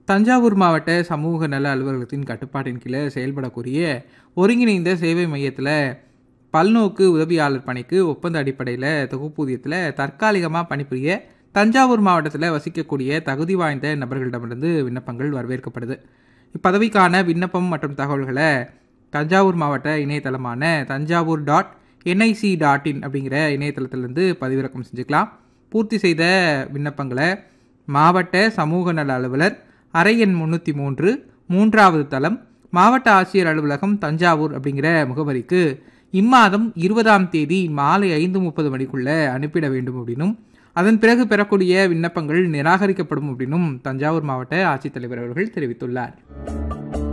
தஞ்சாவூர் மாவட்ட சமூக நல அலுவலகத்தின் கட்டுப்பாட்டின் கீழே செயல்படக்கூடிய ஒருங்கிணைந்த சேவை மையத்தில் பல்நோக்கு உதவியாளர் பணிக்கு ஒப்பந்த அடிப்படையில் தொகுப்பூதியத்தில் தற்காலிகமாக பணிபுரிய தஞ்சாவூர் மாவட்டத்தில் வசிக்கக்கூடிய தகுதி வாய்ந்த நபர்களிடமிருந்து விண்ணப்பங்கள் வரவேற்கப்படுது இப்பதவிக்கான விண்ணப்பம் மற்றும் தகவல்களை தஞ்சாவூர் மாவட்ட இணையதளமான Thanjavur dot NIC dot IN அப்படிங்கிற இணையதளத்திலிருந்து பதிவிறக்கம் செஞ்சுக்கலாம் பூர்த்தி செய்த விண்ணப்பங்களை மாவட்ட சமூக நல அலுவலர் அறை எண் முந்நூற்றி மூன்று மூன்றாவது தளம் மாவட்ட ஆட்சியர் அலுவலகம் தஞ்சாவூர் அப்படிங்கிற முகவரிக்கு இம்மாதம் இருபதாம் தேதி மாலை ஐந்து முப்பது மணிக்குள்ள அனுப்பிட வேண்டும் அப்படின்னும் அதன் பிறகு பெறக்கூடிய விண்ணப்பங்கள் நிராகரிக்கப்படும் அப்படின்னும் தஞ்சாவூர் மாவட்ட ஆட்சித்தலைவர் அவர்கள் தெரிவித்துள்ளார்